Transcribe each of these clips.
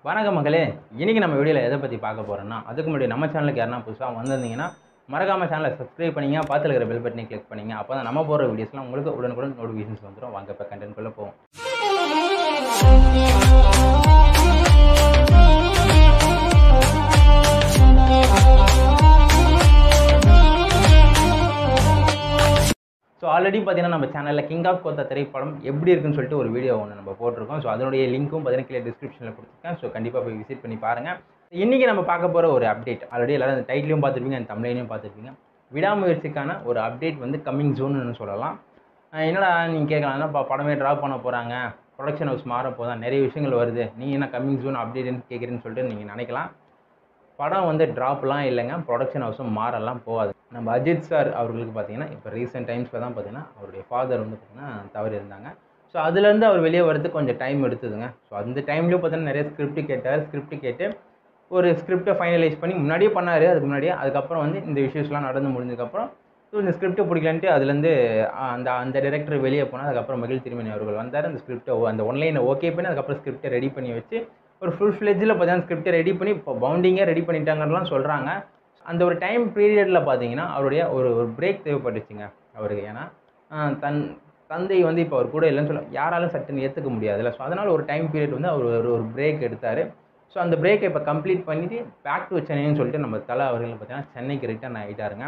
வணக்கம் மகளே இன்னைக்கு நம்ம வீடியோவில் எதை பற்றி பார்க்க போகிறோம்னா அதுக்கு முன்னாடி நம்ம சேனலுக்கு யாருன்னா புதுசாக வந்திருந்தீங்கன்னா மறக்காம சேனலை சப்ஸ்கிரைப் பண்ணிங்க பார்த்துல இருக்கிற பெல் பட்டனை கிளிக் பண்ணிங்க அப்போ தான் நம்ம போகிற வீடியோஸ்லாம் உங்களுக்கு உடனுக்குடன் நோட்டிஃபிகேஷன்ஸ் வந்துடும் வாங்க இப்போ கண்டென்ட்குள்ளே போவோம் ஸோ ஆல்ரெடி பார்த்தீங்கன்னா நம்ம சேனலில் கிங் ஆஃப் கோத்தா திரைப்படம் எப்படி இருக்குன்னு சொல்லிட்டு ஒரு வீடியோ ஒன்று நம்ம போட்டிருக்கோம் ஸோ அதனுடைய லிங்க்கும் பார்த்தீங்கன்னா கீழே டிஸ்கிரிப்ஷனில் கொடுத்துருக்கேன் ஸோ கண்டிப்பாக போய் விசிட் பண்ணி பாருங்கள் இன்றைக்கி நம்ம பார்க்க போகிற ஒரு அப்டேட் ஆல்ரெடி எல்லாரும் அந்த டைட்டிலையும் பார்த்துருப்பீங்க அந்த தமிழையும் பார்த்துருப்பீங்க விடாமுயற்சிக்கான ஒரு அப்டேட் வந்து கம்மிங் ஜூன்னு சொல்லலாம் அஹ் என்னடா நீங்கள் கேட்கலாம் என்னப்பா படமே ட்ராப் பண்ண போகிறாங்க ப்ரொடக்ஷன் ஹவுஸ் மாற போதான் நிறைய விஷயங்கள் வருது நீங்கள் என்ன கம்மிங் ஜூன் அப்டேட்னு கேட்குறேன்னு சொல்லிட்டு நீங்கள் நினைக்கலாம் படம் வந்து ட்ராப்லாம் இல்லைங்க ப்ரொடக்ஷன் ஹவுஸும் மாறலாம் போகாது நம்ம அஜித் சார் அவர்களுக்கு பார்த்தீங்கன்னா இப்போ ரீசெண்ட் டைம்ஸில் தான் பார்த்தீங்கன்னா அவருடைய ஃபாதர் வந்து பார்த்தீங்கன்னா தவறு இருந்தாங்க ஸோ அதுலேருந்து அவர் வெளியே வரதுக்கு கொஞ்சம் டைம் எடுத்ததுங்க ஸோ அந்த டைம்லேயும் பார்த்தீங்கன்னா நிறைய ஸ்கிரிப்ட் கேட்டார் ஸ்கிரிப்ட் கேட்டு ஒரு ஸ்கிரிப்டை ஃபைனலைஸ் பண்ணி முன்னாடியே பண்ணார் அதுக்கு முன்னாடியே அதுக்கப்புறம் வந்து இந்த இஷ்யூஸ்லாம் நடந்து முடிஞ்சதுக்கப்புறம் ஸோ இந்த ஸ்கிரிப்டை பிடிக்கலன்ட்டு அதுலேருந்து அந்த அந்த டைரக்டர் வெளியே போனால் அதுக்கப்புறம் மகிழ் திருமணி அவர்கள் வந்தார் அந்த ஸ்கிரிப்டை அந்த ஒன்லைனை ஓகே பண்ணி அதுக்கப்புறம் ஸ்கிரிப்டை ரெடி பண்ணி வச்சு ஒரு ஃபுல் ஃப்ளெஜில் பார்த்தீங்கன்னா ஸ்கிரிப்டை ரெடி பண்ணி இப்போ பவுண்டிங்கே ரெடி பண்ணிட்டாங்கலாம் சொல்கிறாங்க அந்த ஒரு டைம் பீரியடில் பார்த்தீங்கன்னா அவருடைய ஒரு ஒரு பிரேக் தேவைப்பட்டுச்சுங்க அவருக்கு ஏன்னா ஆஹ் தன் தந்தை வந்து இப்போ அவர் கூட இல்லைன்னு சொல்ல யாராலும் சட்டுன்னு ஏற்றுக்க முடியாதுல்ல ஸோ அதனால் ஒரு டைம் பீரியட் வந்து அவர் ஒரு ஒரு பிரேக் எடுத்தார் ஸோ அந்த பிரேக்கை இப்போ கம்ப்ளீட் பண்ணிவிட்டு பேக் டு சென்னைன்னு சொல்லிட்டு நம்ம தலை அவர்கள் பார்த்தீங்கன்னா சென்னைக்கு ரிட்டர்ன் ஆகிட்டாருங்க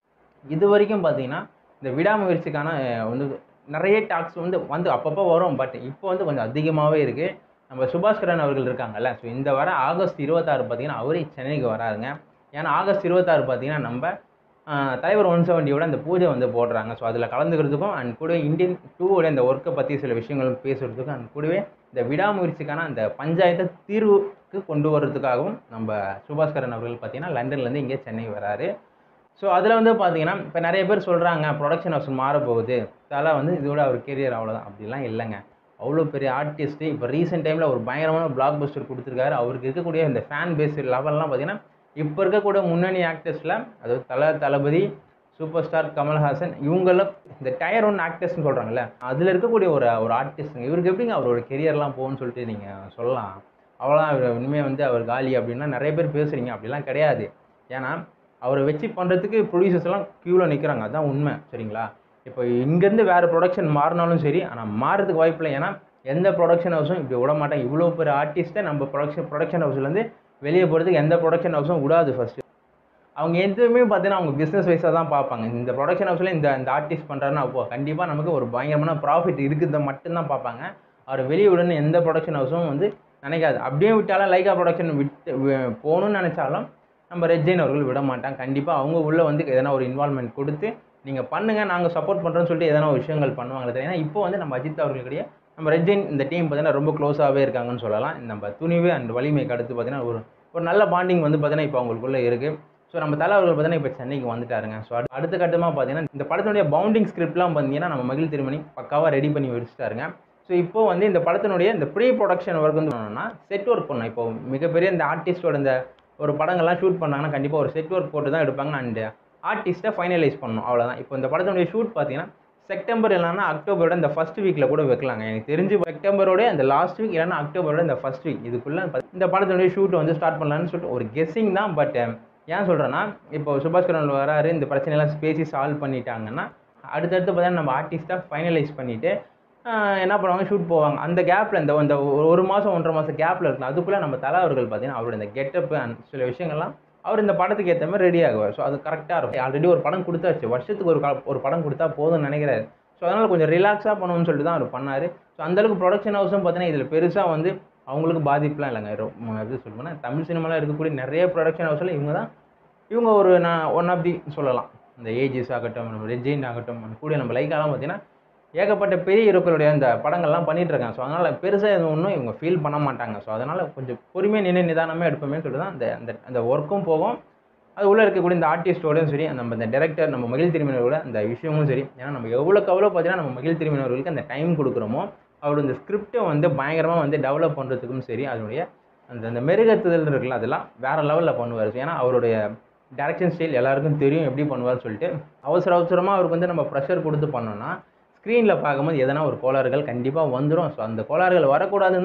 இது வரைக்கும் பார்த்தீங்கன்னா இந்த விடாமுயற்சிக்கான அஹ், வந்து நிறைய டாக்ஸ் வந்து வந்து அப்பப்போ வரும் பட் இப்போ வந்து கொஞ்சம் அதிகமாகவே இருக்குது நம்ம சுபாஷ்கரன் அவர்கள் இருக்காங்கல்ல ஸோ இந்த வர ஆகஸ்ட் இருபத்தாறு பார்த்தீங்கன்னா அவரே சென்னைக்கு வராருங்க ஏன்னா ஆகஸ்ட் இருபத்தாறு பார்த்தீங்கன்னா நம்ம ஆஹ், தலைவர் ஒன் செவன்ட்டியோட அந்த பூஜை வந்து போடுறாங்க ஸோ அதில் கலந்துக்கிறதுக்கும் அண்ட் கூட இந்தியன் டூவோட இந்த ஒர்க்கை பற்றி சில விஷயங்கள் பேசுகிறதுக்கும் அண்ட் கூடவே இந்த விடாமுயற்சிக்கான அந்த பஞ்சாயத்தை தீர்வுக்கு கொண்டு வர்றதுக்காகவும் நம்ம சுபாஷ்கரன் அவர்கள் பார்த்தீங்கன்னா லண்டன்லேருந்து இங்கே சென்னை வராரு ஸோ அதில் வந்து பார்த்தீங்கன்னா இப்போ நிறைய பேர் சொல்கிறாங்க ப்ரொடக்ஷன் ஹவுஸ் மாற போகுது தலை வந்து இதோட அவர் கெரியர் அவ்வளோதான் அப்படிலாம் இல்லைங்க அவ்வளோ பெரிய ஆர்டிஸ்ட்டு இப்போ ரீசெண்ட் டைமில் ஒரு பயங்கரமான பிளாக் பஸ்டர் கொடுத்துருக்காரு அவருக்கு இருக்கக்கூடிய இந்த ஃபேன் பேஸ் லெவல்லாம் பார்த்தீங்கன்னா இப்போ இருக்கக்கூடிய முன்னணி ஆக்டர்ஸில் அதாவது தல தளபதி சூப்பர் ஸ்டார் கமல்ஹாசன் இவங்கெல்லாம் இந்த டயர் ஒன் ஆக்டர்ஸ்னு சொல்கிறாங்கல்ல அதில் இருக்கக்கூடிய ஒரு ஒரு ஆர்டிஸ்ட்டுங்க இவருக்கு எப்படிங்க அவரோட கெரியர்லாம் போகும்னு சொல்லிட்டு நீங்கள் சொல்லலாம் அவ்வளோதான் இவர் இனிமேல் வந்து அவர் காலி அப்படின்னா நிறைய பேர் பேசுகிறீங்க அப்படிலாம் கிடையாது ஏன்னா அவரை வச்சு பண்ணுறதுக்கு ப்ரொடியூசர்ஸ் எல்லாம் க்யூவில் நிற்கிறாங்க அதுதான் உண்மை சரிங்களா இப்போ இங்கேருந்து வேறு ப்ரொடக்ஷன் மாறினாலும் சரி ஆனால் மாறதுக்கு வாய்ப்பு இல்லை ஏன்னா எந்த ப்ரொடக்ஷன் ஹவுஸும் இப்படி விட மாட்டாங்க இவ்வளோ பெரிய ஆர்டிஸ்ட்டை நம்ம ப்ரொடக்ஷன் ப்ரொடக்ஷன் ஹவுஸ்லேருந்து வெளியே போகிறதுக்கு எந்த ப்ரொடக்ஷன் ஹவுஸும் விடாது ஃபஸ்ட்டு அவங்க எதுவுமே பார்த்தீங்கன்னா அவங்க பிஸ்னஸ் வைஸாக தான் பார்ப்பாங்க இந்த ப்ரொடக்ஷன் ஹவுஸில் இந்த இந்த ஆர்டிஸ்ட் பண்ணுறாருன்னா அப்போ கண்டிப்பாக நமக்கு ஒரு பயங்கரமான ப்ராஃபிட் இருக்குதை மட்டும்தான் பார்ப்பாங்க அவர் வெளியே விடணும் எந்த ப்ரொடக்ஷன் ஹவுஸும் வந்து நினைக்காது அப்படியே விட்டாலும் லைகா ப்ரொடக்ஷன் விட்டு வி- போகணும்னு நினச்சாலும் நம்ம ரெஜ்ஜைன் அவர்கள் விட மாட்டாங்க கண்டிப்பாக அவங்க உள்ளே வந்து எதனா ஒரு இன்வால்மெண்ட் கொடுத்து நீங்கள் பண்ணுங்கள் நாங்கள் சப்போர்ட் பண்ணுறோன்னு சொல்லிட்டு எதனா ஒரு விஷயங்கள் பண்ணுவாங்களே தவிர, ஏன்னா இப்போ வந்து நம்ம அஜித் அவர்களுடைய நம்ம ரெட்ஜைன் இந்த டீம் பார்த்தீங்கன்னா ரொம்ப க்ளோஸாகவே இருக்காங்கன்னு சொல்லலாம் நம்ம துணிவு அண்ட் வலிமைக்கு அடுத்து பார்த்தீங்கன்னா ஒரு ஒரு நல்ல பாண்டிங் வந்து பார்த்தீங்கன்னா இப்போ அவங்களுக்குள்ளே இருக்குது ஸோ நம்ம தலை அவர்கள் பார்த்தீங்கன்னா இப்போ சென்னைக்கு வந்துட்டாருங்க ஸோ அடுத்த கட்டமாக பார்த்தீங்கன்னா இந்த படத்தினுடைய பவுண்டிங் ஸ்கிரிப்ட்லாம் பார்த்தீங்கன்னா நம்ம மகிழ் திருமணி பக்காவாக ரெடி பண்ணி வச்சுட்டாருங்க ஸோ இப்போ வந்து இந்த படத்தினுடைய இந்த ப்ரீ ப்ரொடக்ஷன் ஒர்க் வந்து பண்ணணும்னா செட் ஒர்க் பண்ணணும் இப்போ மிகப்பெரிய இந்த ஆர்டிஸ்டோட இந்த ஒரு படங்கள்லாம் ஷூட் பண்ணாங்கன்னா கண்டிப்பாக ஒரு செட் ஒர்க் போட்டு தான் எடுப்பாங்க அண்ட் ஆர்டிஸ்ட்டை ஃபைனலைஸ் பண்ணணும் அவ்வளோதான் இப்போ இந்த படத்தினுடைய ஷூட் பார்த்தீங்கன்னா செப்டம்பர் இல்லைன்னா அக்டோபரோட இந்த ஃபர்ஸ்ட் வீக்கில் கூட வைக்கலாங்க எனக்கு தெரிஞ்சு செப்டம்பரோட இந்த லாஸ்ட் வீக் இல்லைன்னா அக்டோபரோட இந்த ஃபர்ஸ்ட் வீக் இதுக்குள்ளே இந்த படத்தினுடைய ஷூட் வந்து ஸ்டார்ட் பண்ணலான்னு சொல்லிட்டு ஒரு கெஸ்ஸிங் தான் பட் ஏன் சொல்கிறேன்னா இப்போ சுபாஷ்கரன் வராரு இந்த பிரச்சனையெல்லாம் பேசி சால்வ் பண்ணிட்டாங்கன்னா அடுத்தடுத்து பார்த்தீங்கன்னா நம்ம ஆர்டிஸ்ட்டாக ஃபைனலைஸ் பண்ணிவிட்டு என்ன பண்ணுவாங்க ஷூட் போவாங்க அந்த கேப்பில் இந்த இந்த ஒரு- ஒரு மாதம் ஒன்றரை மாதம் கேப்பில் இருக்கலாம் அதுக்குள்ளே நம்ம தலை அவர்கள் பார்த்தீங்கன்னா அவரோட இந்த கெட்டப்பு அண்ட் சில விஷயங்கள்லாம் அவர் இந்த படத்துக்கு ஏற்ற மாதிரி ரெடி ஆகுவார் ஸோ அது கரெக்டாக இருக்கும் ஆல்ரெடி ஒரு படம் கொடுத்தாச்சு வருஷத்துக்கு ஒரு கா- ஒரு படம் கொடுத்தா போதும்னு நினைக்கிறாரு ஸோ அதனால் கொஞ்சம் ரிலாக்ஸாக பண்ணணும்னு சொல்லிட்டு தான் அவர் பண்ணார் ஸோ அந்தளவுக்கு ப்ரொடக்ஷன் ஹவுஸும் பார்த்தீங்கன்னா இதில் பெருசாக வந்து அவங்களுக்கு பாதிப்புலாம் இல்லைங்க ரொம்ப எப்படி சொல்லணும்னா தமிழ் சினிமாவில் இருக்கக்கூடிய நிறைய ப்ரொடக்ஷன் ஹவுஸில் இவங்க தான் இவங்க ஒரு நான் ஒன் ஆஃப் தி சொல்லலாம் இந்த ஏஜிஸ் ஆகட்டும் நம்ம ரெஜின் ஆகட்டும் கூட நம்ம லைக்காலாம் பார்த்தீங்கன்னா ஏகப்பட்ட பெரிய ஹீரோக்களுடைய இந்த படங்கள்லாம் பண்ணிட்டு இருக்காங்க ஸோ அதனால் பெருசாக எதுவும் ஒன்றும் இவங்க ஃபீல் பண்ண மாட்டாங்க ஸோ அதனால் கொஞ்சம் பொறுமையாக நின்று நிதானமே எடுப்போமே சொல்லிட்டு தான் அந்த அந்த அந்த ஒர்க்கும் போகும் அது உள்ளே இருக்கக்கூடிய இந்த ஆர்டிஸ்டோடையும் சரி நம்ம இந்த டேரக்டர் நம்ம மகிழ் திரும்பினரோட அந்த விஷயமும் சரி ஏன்னா நம்ம எவ்வளோக்கு எவ்வளோ பார்த்தீங்கன்னா நம்ம மகிழ் திரும்பினவர்களுக்கு அந்த டைம் கொடுக்குறோமோ அவரோட இந்த ஸ்கிரிப்டை வந்து பயங்கரமாக வந்து டெவலப் பண்ணுறதுக்கும் சரி அதனுடைய அந்த அந்த மெருகத்துதல் இருக்குல்ல அதெல்லாம் வேறு லெவலில் பண்ணுவார் ஏன்னா அவருடைய டேரக்ஷன் ஸ்டைல் எல்லாருக்கும் தெரியும் எப்படி பண்ணுவார்னு சொல்லிட்டு அவசர அவசரமாக அவருக்கு வந்து நம்ம ப்ரெஷர் கொடுத்து பண்ணோன்னா ஸ்க்ரீனில் பார்க்கும்போது எதனா ஒரு கோளாறுகள் கண்டிப்பாக வந்துடும் ஸோ அந்த கோளாறுகள் வரக்கூடாதுன்னா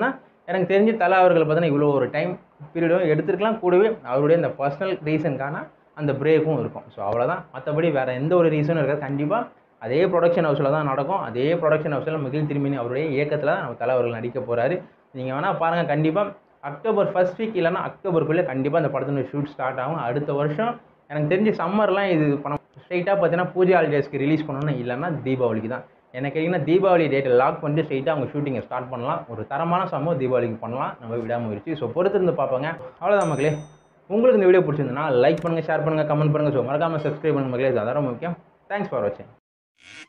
எனக்கு தெரிஞ்சு தலை அவர்கள் பார்த்தீங்கன்னா இவ்வளோ ஒரு டைம் பீரியடும் எடுத்துருக்கலாம் கூடவே அவருடைய இந்த பர்சனல் ரீசனுக்கான அந்த பிரேக்கும் இருக்கும் ஸோ அவ்வளோதான் மற்றபடி வேறு எந்த ஒரு ரீசனும் இருக்காது கண்டிப்பாக அதே ப்ரொடக்ஷன் ஹவுஸில் தான் நடக்கும் அதே ப்ரொடக்ஷன் ஹவுஸில் மிகில் திரும்பினி அவருடைய இயக்கத்தில் தான் நம்ம தலை அவர்கள் நடிக்க போகிறாரு நீங்கள் வேணால் பாருங்கள் கண்டிப்பாக அக்டோபர் ஃபர்ஸ்ட் வீக் இல்லைன்னா அக்டோபருக்குள்ளே கண்டிப்பாக அந்த படத்தினுடைய ஷூட் ஸ்டார்ட் ஆகும் அடுத்த வருஷம் எனக்கு தெரிஞ்சு சம்மர்லாம் இது பணம் ஸ்ட்ரைட்டாக பார்த்தீங்கன்னா பூஜை ஹாலிடேஸ்க்கு ரிலீஸ் பண்ணணும் இல்லைன்னா தீபாவளிக்கு தான் எனக்கு கேட்டிங்கன்னா தீபாவளி டேட்டை லாக் பண்ணிட்டு ஸ்ட்ரைட்டாக அவங்க ஷூட்டிங்கை ஸ்டார்ட் பண்ணலாம் ஒரு தரமான சம்பவம் தீபாவளிக்கு பண்ணலாம் நம்ம விடாமுயற்சி ஸோ பொறுத்திருந்து பார்ப்பாங்க அவ்வளோதான் மக்களே உங்களுக்கு இந்த வீடியோ பிடிச்சிருந்தனா லைக் பண்ணுங்கள் ஷேர் பண்ணுங்கள் கமெண்ட் பண்ணுங்கள் ஸோ மறக்காமல் சப்ஸ்கிரைப் பண்ணுங்க மக்களே அது அதான் ரொம்ப முக்கியம் தேங்க்ஸ் ஃபார் வாட்சிங்